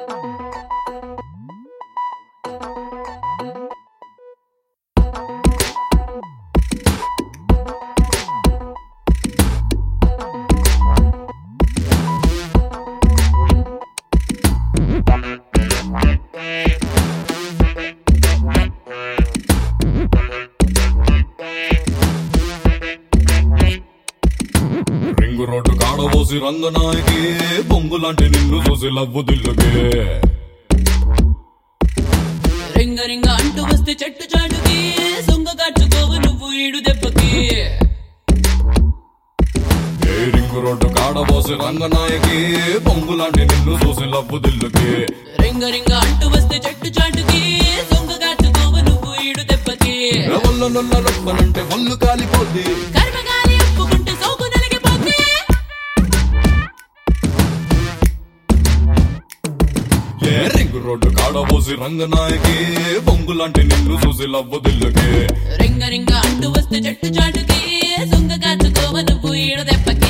ring road కాడబోసి రంగనాయకి బొంగులాంటి నిన్ను చూసి లవ్వు దిల్లుకే రింగ రింగ అంటూ వస్తే చెట్టు చాటుకి సొంగ కట్టుకోవు నువ్వు ఈడు దెబ్బకి ఏ రింగు రోడ్డు కాడబోసి రంగనాయకి బొంగులాంటి నిన్ను చూసి లవ్వు దిల్లుకే రింగ రింగ అంటూ వస్తే చెట్టు చాటుకి సొంగ కట్టుకోవు నువ్వు ఈడు దెబ్బకి ఒల్ల నొల్ల రప్పనంటే ఒళ్ళు కాలిపోద్ది కర్మగాలి ఒప్పుకుంటే సోకు నలిగిపోతే ఏ రింగు రోడ్డు కాడబోసి రంగనాయకి బొంగులాంటి నిన్ను చూసి లవ్వు దిల్లుకే రింగ రింగ అంటూ వస్తే చెట్టు చాటుకి సొంగ కట్టుకోవు నువ్వు ఈడు దెబ్బకి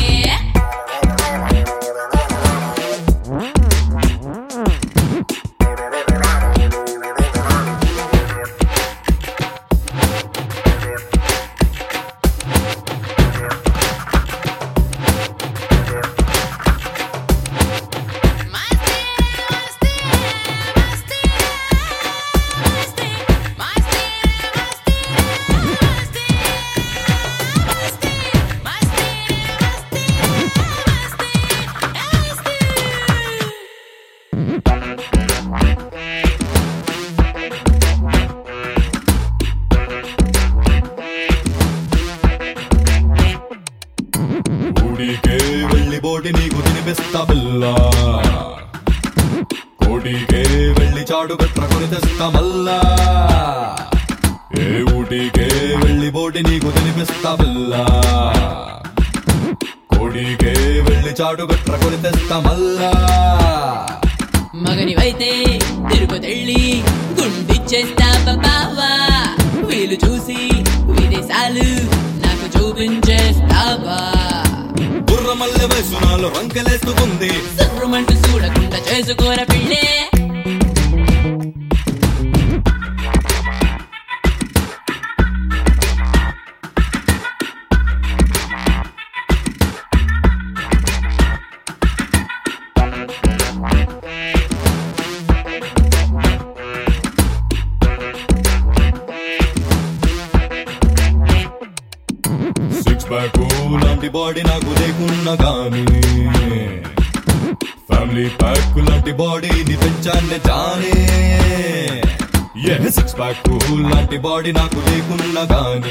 ఊడికే వెళ్ళి బోటి నీకు తినిపిస్తా బిల్లా కోడికే వెళ్ళి చాడు పెట్టుకొని తెస్తా మల్లా ఏ ఊటికే వెళ్ళి బోటి నీకు తినిపిస్తా బిల్లా కోడికే వెళ్ళి చాడు పెట్టుకొని తెస్తా మల్లా మగనివైతే తిరుపతెళ్ళి గుండిచ్చేస్తా బావా వీలు చూసి విదేశాలు నాకు చూపించేస్తావా బుర్రమల్లె వయసు నాలో రంకెలేస్తుంది సర్రమంటూ చూడకుండా చేసుకోర పిల్లే సిక్స్ ప్యాక్ లాంటి బాడీ నాకు లేకున్నా కానీ ఫ్యామిలీ ప్యాక్ లాంటి బాడీని పెంచాన్ని జానే ఏ సిక్స్ ప్యాక్ లాంటి బాడీ నాకు లేకున్నా కానీ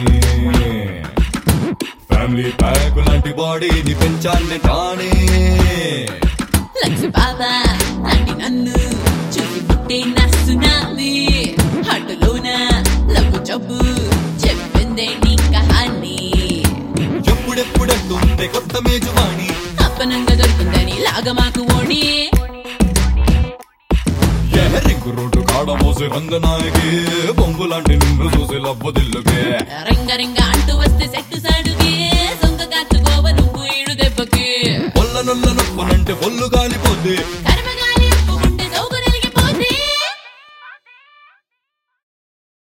ఫ్యామిలీ ప్యాక్ లాంటి బాడీని పెంచాన్ని తానే లక్ష బాబా లాంటి నన్ను చూసి పుట్టే నా సునామీ హట్టులోన లఘు జబ్బు చెప్పిందే నీ కహాని ఎప్పుడెప్పుడెత్తుంటే కొత్త మేజువాణి అప్పనంగా దొరికిందని లాగ మాకు ఓడి ఏ రింగు రోడ్డు కాడమోసి రంగనాయకి బొంగు లాంటి నిన్ను చూసి లవ్వు దిల్లుకే రింగ రింగ అంటూ వస్తే సెట్టు సాడుకి సొంగ కాచుకోవ నువ్వు ఈడు దెబ్బకి ఒల్ల నొల్ల నొప్పనంటే ఒళ్ళు